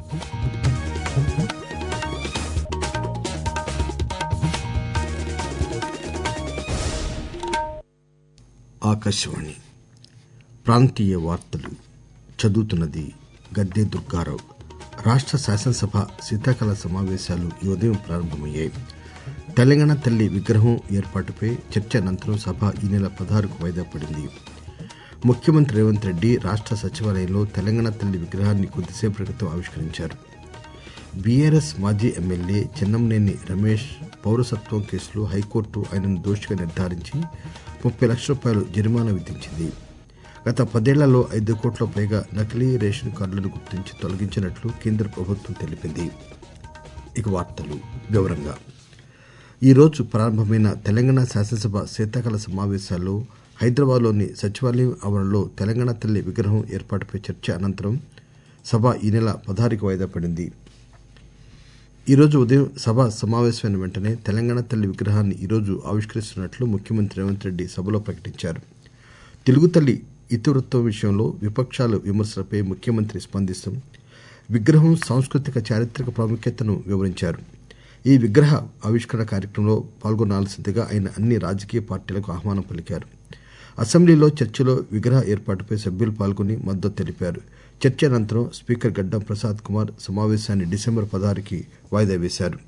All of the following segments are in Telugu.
ఆకాశవాణి ప్రాంతీయ వార్తలు చదువుతున్నది గద్దె దుర్గారావు రాష్ట శాసనసభ శీతాకాల సమావేశాలు ఈ ఉదయం ప్రారంభమయ్యాయి తెలంగాణ తల్లి విగ్రహం ఏర్పాటుపై చర్చ అనంతరం సభ ఈ నెల పదహారుకు వాయిదా పడింది ముఖ్యమంత్రి రేవంత్ రెడ్డి రాష్ట సచివాలయంలో తెలంగాణ తల్లి విగ్రహాన్ని కొద్దిసేపటి క్రితం ఆవిష్కరించారు బీఆర్ఎస్ మాజీ ఎమ్మెల్యే చెన్నంనేని రమేష్ పౌరసత్వం కేసులో హైకోర్టు ఆయనను దోషిగా నిర్ధారించి ముప్పై లక్షల రూపాయలు జరిమానా విధించింది గత పదేళ్లలో ఐదు కోట్ల పైగా నకిలీ రేషన్ కార్డులను గుర్తించి తొలగించినట్లు కేంద్ర ప్రభుత్వం తెలిపింది ఇక వార్తలు వివరంగా ఈరోజు ప్రారంభమైన తెలంగాణ శాసనసభ శీతాకాల సమావేశాల్లో హైదరాబాద్లోని సచివాలయం ఆవరణలో తెలంగాణ తల్లి విగ్రహం ఏర్పాటుపై చర్చ అనంతరం సభ ఈ నెల పదహారుకి వాయిదా పడింది ఈరోజు ఉదయం సభ సమావేశమైన వెంటనే తెలంగాణ తల్లి విగ్రహాన్ని ఈరోజు ఆవిష్కరిస్తున్నట్లు ముఖ్యమంత్రి రేవంత్ రెడ్డి సభలో ప్రకటించారు తెలుగు తల్లి ఇతివృత్తం విషయంలో విపక్షాల విమర్శలపై ముఖ్యమంత్రి స్పందిస్తూ విగ్రహం సాంస్కృతిక చారిత్రక ప్రాముఖ్యతను వివరించారు ఈ విగ్రహ ఆవిష్కరణ కార్యక్రమంలో పాల్గొనాల్సిందిగా ఆయన అన్ని రాజకీయ పార్టీలకు ఆహ్వానం పలికారు అసెంబ్లీలో చర్చలో విగ్రహ ఏర్పాటుపై సభ్యులు పాల్గొని మద్దతు తెలిపారు చర్చ అనంతరం స్పీకర్ గడ్డం ప్రసాద్ కుమార్ సమావేశాన్ని డిసెంబర్ పదహారుకి వాయిదా వేశారు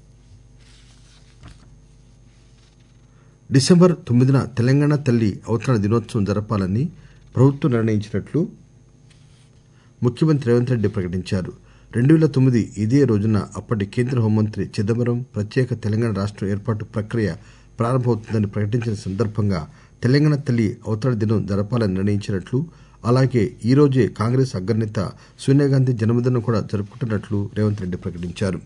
డిసెంబర్ తొమ్మిదిన తెలంగాణ తల్లి అవతరణ దినోత్సవం జరపాలని ప్రభుత్వం నిర్ణయించినట్లు ముఖ్యమంత్రి రేవంత్ రెడ్డి ప్రకటించారు రెండు పేల తొమ్మిది ఇదే రోజున అప్పటి కేంద్ర హోంమంత్రి చిదంబరం ప్రత్యేక తెలంగాణ రాష్టం ఏర్పాటు ప్రక్రియ ప్రారంభమవుతుందని ప్రకటించిన సందర్భంగా తెలంగాణ తల్లి అవతరణ దినం జరపాలని నిర్ణయించినట్లు అలాగే ఈ రోజే కాంగ్రెస్ అగ్రనేత సోనియాగాంధీ జన్మదినం కూడా జరుపుకుంటున్నట్లు రేవంత్ రెడ్డి ప్రకటించారు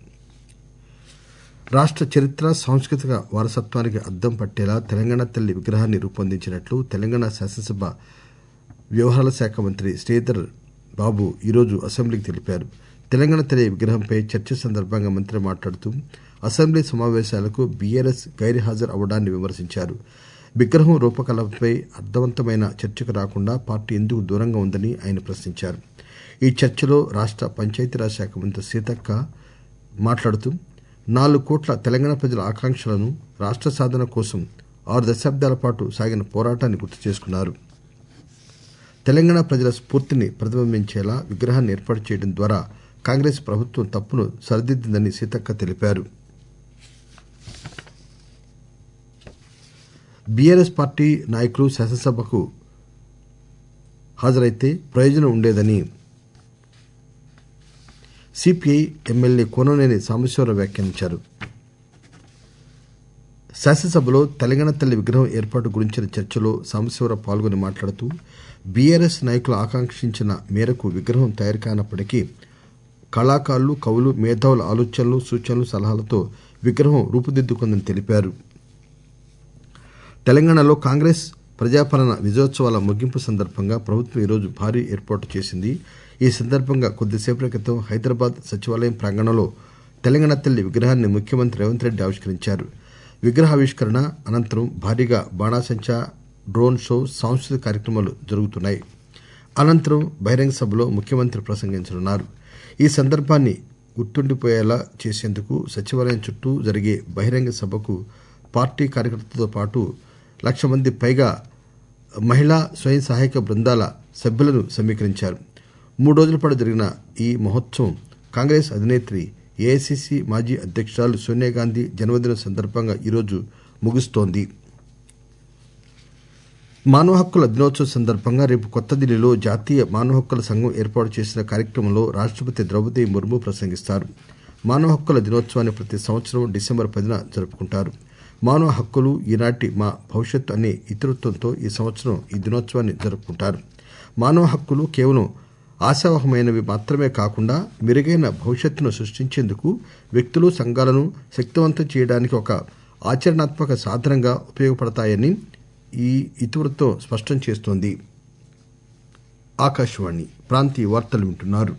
రాష్ట చరిత్ర సాంస్కృతిక వారసత్వానికి అద్దం పట్టేలా తెలంగాణ తల్లి విగ్రహాన్ని రూపొందించినట్లు తెలంగాణ శాసనసభ వ్యవహారాల శాఖ మంత్రి శ్రీధర్ బాబు ఈరోజు అసెంబ్లీకి తెలిపారు తెలంగాణ తల్లి విగ్రహంపై చర్చ సందర్భంగా మంత్రి మాట్లాడుతూ అసెంబ్లీ సమావేశాలకు బీఆర్ఎస్ గైర్హాజరు అవడాన్ని విమర్శించారు విగ్రహం రూపకల్పనపై అర్థవంతమైన చర్చకు రాకుండా పార్టీ ఎందుకు దూరంగా ఉందని ఆయన ప్రశ్నించారు ఈ చర్చలో రాష్ట పంచాయతీరాజ్ శాఖ మంత్రి సీతక్క మాట్లాడుతూ నాలుగు కోట్ల తెలంగాణ ప్రజల ఆకాంక్షలను రాష్ట సాధన కోసం ఆరు దశాబ్దాల పాటు సాగిన పోరాటాన్ని గుర్తు చేసుకున్నారు తెలంగాణ ప్రజల స్ఫూర్తిని ప్రతిబింబించేలా విగ్రహాన్ని ఏర్పాటు చేయడం ద్వారా కాంగ్రెస్ ప్రభుత్వం తప్పును సరిదిద్దిందని సీతక్క తెలిపారు బీఆర్ఎస్ పార్టీ నాయకులు శాసనసభకు హాజరైతే ప్రయోజనం ఉండేదని సిపిఐ ఎమ్మెల్యే కోననేని సాంబశివరావు వ్యాఖ్యానించారు శాసనసభలో తెలంగాణ తల్లి విగ్రహం ఏర్పాటు గురించిన చర్చలో సాంబశివరావు పాల్గొని మాట్లాడుతూ బీఆర్ఎస్ నాయకులు ఆకాంక్షించిన మేరకు విగ్రహం తయారు కానప్పటికీ కళాకారులు కవులు మేధావుల ఆలోచనలు సూచనలు సలహాలతో విగ్రహం రూపుదిద్దుకుందని తెలిపారు తెలంగాణలో కాంగ్రెస్ ప్రజాపాలన విజయోత్సవాల ముగింపు సందర్భంగా ప్రభుత్వం ఈరోజు భారీ ఏర్పాటు చేసింది ఈ సందర్భంగా కొద్దిసేపటి క్రితం హైదరాబాద్ సచివాలయం ప్రాంగణంలో తెలంగాణ తల్లి విగ్రహాన్ని ముఖ్యమంత్రి రేవంత్ రెడ్డి ఆవిష్కరించారు విగ్రహావిష్కరణ అనంతరం భారీగా బాణాసంచా డ్రోన్ షో సాంస్కృతిక కార్యక్రమాలు జరుగుతున్నాయి అనంతరం బహిరంగ సభలో ముఖ్యమంత్రి ప్రసంగించనున్నారు ఈ సందర్భాన్ని గుర్తుండిపోయేలా చేసేందుకు సచివాలయం చుట్టూ జరిగే బహిరంగ సభకు పార్టీ కార్యకర్తలతో పాటు లక్ష మంది పైగా మహిళా స్వయం సహాయక బృందాల సభ్యులను సమీకరించారు మూడు రోజుల పాటు జరిగిన ఈ మహోత్సవం కాంగ్రెస్ అధినేత్రి ఏఐసిసి మాజీ అధ్యక్షురాలు సోనియాగాంధీ జన్మదినం సందర్భంగా ఈరోజు ముగుస్తోంది మానవ హక్కుల దినోత్సవం సందర్భంగా రేపు కొత్త ఢిల్లీలో జాతీయ మానవ హక్కుల సంఘం ఏర్పాటు చేసిన కార్యక్రమంలో రాష్టపతి ద్రౌపది ముర్ము ప్రసంగిస్తారు మానవ హక్కుల దినోత్సవాన్ని ప్రతి సంవత్సరం డిసెంబర్ పదిన జరుపుకుంటారు మానవ హక్కులు ఈనాటి మా భవిష్యత్తు అనే ఇతివృత్తంతో ఈ సంవత్సరం ఈ దినోత్సవాన్ని జరుపుకుంటారు మానవ హక్కులు కేవలం ఆశావహమైనవి మాత్రమే కాకుండా మెరుగైన భవిష్యత్తును సృష్టించేందుకు వ్యక్తులు సంఘాలను శక్తివంతం చేయడానికి ఒక ఆచరణాత్మక సాధనంగా ఉపయోగపడతాయని ఈ ఇతివృత్తం స్పష్టం చేస్తోంది ఆకాశవాణి ప్రాంతీయ వార్తలు వింటున్నారు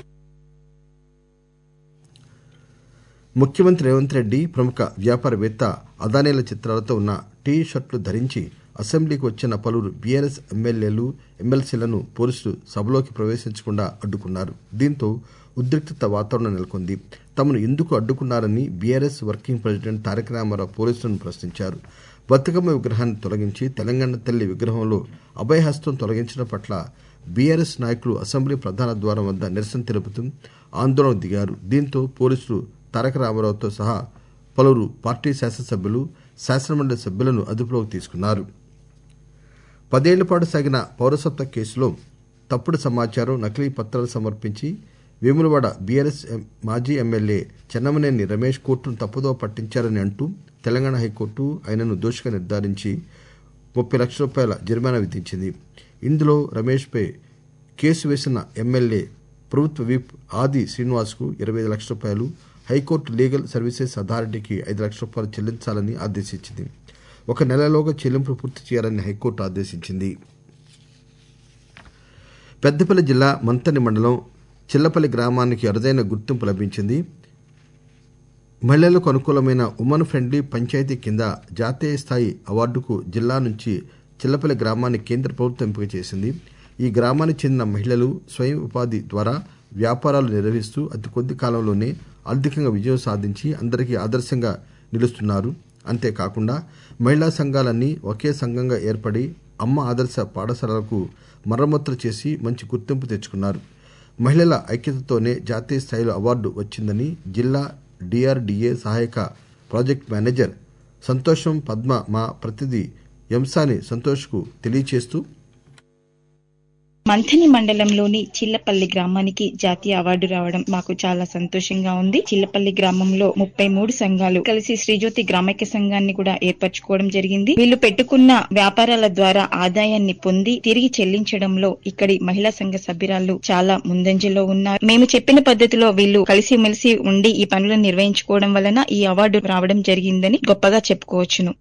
ముఖ్యమంత్రి రేవంత్ రెడ్డి ప్రముఖ వ్యాపారవేత్త అదానీల చిత్రాలతో ఉన్న టీ షర్ట్లు ధరించి అసెంబ్లీకి వచ్చిన పలువురు బీఆర్ఎస్ ఎమ్మెల్యేలు ఎమ్మెల్సీలను పోలీసులు సభలోకి ప్రవేశించకుండా అడ్డుకున్నారు దీంతో ఉద్రిక్తత వాతావరణం నెలకొంది తమను ఎందుకు అడ్డుకున్నారని BRS working president Taraka Rama Rao పోలీసులను ప్రశ్నించారు బతుకమ్మ విగ్రహాన్ని తొలగించి తెలంగాణ తల్లి విగ్రహంలో అభయహస్తం తొలగించడం పట్ల బీఆర్ఎస్ నాయకులు అసెంబ్లీ ప్రధాన ద్వారం వద్ద నిరసన తెలుపుతూ ఆందోళన దిగారు దీంతో పోలీసులు తారక రామారావుతో సహా పలువురు పార్టీ శాసనసభ్యులు శాసనమండలి సభ్యులను అదుపులోకి తీసుకున్నారు పదేళ్ల పాటు సాగిన పౌరసత్వ కేసులో తప్పుడు సమాచారం నకిలీ పత్రాలు సమర్పించి వేములవాడ బీఆర్ఎస్ మాజీ ఎమ్మెల్యే చెన్నమనేని రమేష్ కోర్టును తప్పుదోవ పట్టించారని అంటూ తెలంగాణ హైకోర్టు ఆయనను దోషిగా నిర్ధారించి ముప్పై లక్షల రూపాయల జరిమానా విధించింది ఇందులో రమేష్పై కేసు వేసిన ఎమ్మెల్యే ప్రభుత్వ విప్ ఆది శ్రీనివాస్కు ఇరవై ఐదు లక్షల రూపాయలు హైకోర్టు లీగల్ సర్వీసెస్ అథారిటీకి ఐదు లక్షల రూపాయలు చెల్లించాలని ఆదేశించింది ఒక నెలలోగా చెల్లింపులు పూర్తి చేయాలని హైకోర్టు ఆదేశించింది పెద్దపల్లి జిల్లా మంతని మండలం చిల్లపల్లి గ్రామానికి అరుదైన గుర్తింపు లభించింది మహిళలకు అనుకూలమైన ఉమెన్ ఫ్రెండ్లీ పంచాయతీ కింద జాతీయ స్థాయి అవార్డుకు జిల్లా నుంచి చిల్లపల్లి గ్రామాన్ని కేంద్ర ప్రభుత్వం ఎంపిక చేసింది ఈ గ్రామానికి చెందిన మహిళలు స్వయం ఉపాధి ద్వారా వ్యాపారాలు నిర్వహిస్తూ అతి కొద్ది కాలంలోనే ఆర్థికంగా విజయం సాధించి అందరికీ ఆదర్శంగా నిలుస్తున్నారు అంతేకాకుండా మహిళా సంఘాలన్నీ ఒకే సంఘంగా ఏర్పడి అమ్మ ఆదర్శ పాఠశాలలకు మరమ్మతులు చేసి మంచి గుర్తింపు తెచ్చుకున్నారు మహిళల ఐక్యతతోనే జాతీయ స్థాయిలో అవార్డు వచ్చిందని జిల్లా డిఆర్డీఏ సహాయక ప్రాజెక్ట్ మేనేజర్ సంతోషం పద్మ మా ప్రతినిధి ఎంసాని సంతోష్కు తెలియచేస్తూ మంథని మండలంలోని చిల్లపల్లి గ్రామానికి జాతీయ అవార్డు రావడం మాకు చాలా సంతోషంగా ఉంది చిల్లపల్లి గ్రామంలో ముప్పై మూడు సంఘాలు కలిసి శ్రీజ్యోతి గ్రామైక్య సంఘాన్ని కూడా ఏర్పరచుకోవడం జరిగింది వీళ్ళు పెట్టుకున్న వ్యాపారాల ద్వారా ఆదాయాన్ని పొంది తిరిగి చెల్లించడంలో ఇక్కడి మహిళా సంఘ సభ్యురాలు చాలా ముందంజలో ఉన్నారు మేము చెప్పిన పద్ధతిలో వీళ్ళు కలిసిమెలిసి ఉండి ఈ పనులను నిర్వహించుకోవడం వలన ఈ అవార్డు రావడం జరిగిందని గొప్పగా చెప్పుకోవచ్చును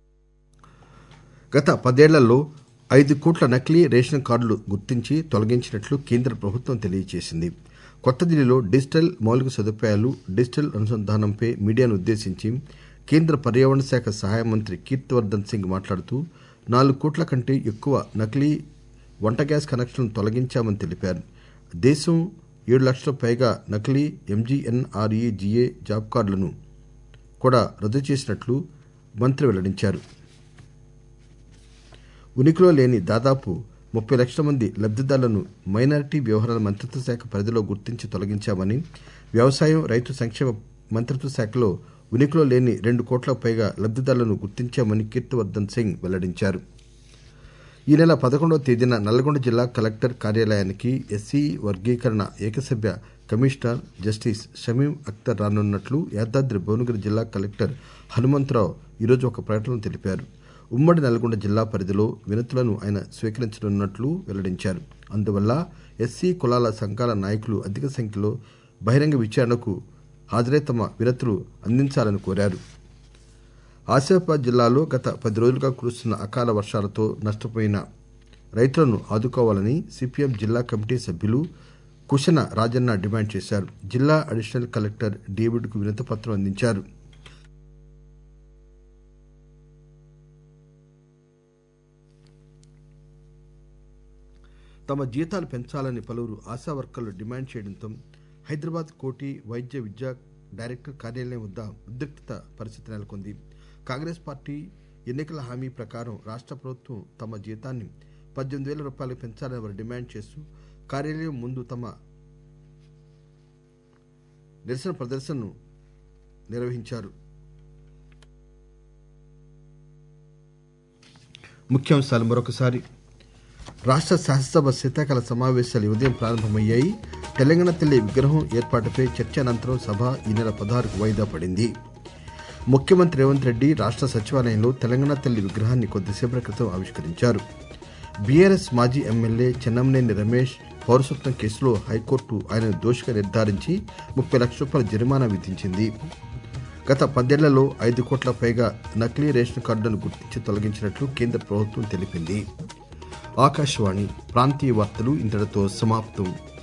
గత పదేళ్లలో ఐదు కోట్ల నకిలీ రేషన్ కార్డులు గుర్తించి తొలగించినట్లు కేంద్ర ప్రభుత్వం తెలియజేసింది కొత్త ఢిల్లీలో డిజిటల్ మౌలిక సదుపాయాలు డిజిటల్ అనుసంధానంపై మీడియాను ఉద్దేశించి కేంద్ర పర్యావరణ శాఖ సహాయ మంత్రి కీర్తివర్దన్ సింగ్ మాట్లాడుతూ నాలుగు కోట్ల కంటే ఎక్కువ నకిలీ వంట గ్యాస్ కనెక్షన్లను తొలగించామని తెలిపారు దేశం ఏడు లక్షల పైగా నకిలీ ఎంజీఎన్ఆర్ఈజీఏ జాబ్ కార్డులను కూడా రద్దు చేసినట్లు మంత్రి వెల్లడించారు ఉనికిలో లేని దాదాపు ముప్పై లక్షల మంది లబ్దిదారులను మైనారిటీ వ్యవహారాల మంత్రిత్వ శాఖ పరిధిలో గుర్తించి తొలగించామని వ్యవసాయం రైతు సంక్షేమ మంత్రిత్వ శాఖలో ఉనికిలో లేని రెండు కోట్లకు పైగా లబ్దిదారులను గుర్తించామని కీర్తివర్దన్ సింగ్ వెల్లడించారు ఈ నెల పదకొండవ తేదీన నల్గొండ జిల్లా కలెక్టర్ కార్యాలయానికి ఎస్సీ వర్గీకరణ ఏకసభ్య కమిషనర్ జస్టిస్ షమీం అఖ్తర్ రానున్నట్లు యాదాద్రి భువనగిరి జిల్లా కలెక్టర్ హనుమంతరావు ఈరోజు ఒక ప్రకటనలో తెలిపారు ఉమ్మడి నల్గొండ జిల్లా పరిధిలో వినతులను ఆయన స్వీకరించనున్నట్లు వెల్లడించారు అందువల్ల ఎస్సీ కులాల సంఘాల నాయకులు అధిక సంఖ్యలో బహిరంగ విచారణకు హాజరై తమ వినతులు అందించాలని కోరారు ఆసిఫాబాద్ జిల్లాలో గత పది రోజులుగా కురుస్తున్న అకాల వర్షాలతో నష్టపోయిన రైతులను ఆదుకోవాలని సిపిఎం జిల్లా కమిటీ సభ్యులు కుశన రాజన్న డిమాండ్ చేశారు జిల్లా అడిషనల్ కలెక్టర్ డేవిడ్కు వినతిపత్రం అందించారు తమ జీతాలు పెంచాలని పలువురు ఆశా వర్కర్లు డిమాండ్ చేయడంతో హైదరాబాద్ కోటి వైద్య విద్యా డైరెక్టర్ కార్యాలయం వద్ద ఉద్రిక్తత పరిస్థితి నెలకొంది కాంగ్రెస్ పార్టీ ఎన్నికల హామీ ప్రకారం రాష్ట్ర ప్రభుత్వం తమ జీతాన్ని పద్దెనిమిది వేల రూపాయలకు పెంచాలని వారు డిమాండ్ చేస్తూ కార్యాలయం ముందు తమ నిరసన ప్రదర్శనను నిర్వహించారు ముఖ్యాంశాలు మరొకసారి రాష్ట్ర శాసనసభ శీతాకాల సమావేశాలు ఈ ఉదయం ప్రారంభమయ్యాయి తెలంగాణ తల్లి విగ్రహం ఏర్పాటుపై చర్చ అనంతరం సభ ఈ నెల పదహారుకు వాయిదా పడింది ముఖ్యమంత్రి రేవంత్ రెడ్డి రాష్ట్ర సచివాలయంలో తెలంగాణ తల్లి విగ్రహాన్ని కొద్దిసేపటి క్రితం ఆవిష్కరించారు బీఆర్ఎస్ మాజీ ఎమ్మెల్యే చెన్నమనేని రమేష్ పౌరసత్వం కేసులో హైకోర్టు ఆయనను దోషిగా నిర్ధారించి ముప్పై లక్షల రూపాయల జరిమానా విధించింది గత పదేళ్లలో ఐదు కోట్ల పైగా నకిలీ రేషన్ కార్డులను గుర్తించి తొలగించినట్లు కేంద్ర ప్రభుత్వం తెలిపింది ఆకాశవాణి ప్రాంతీయ వార్తలు ఇంతటితో సమాప్తం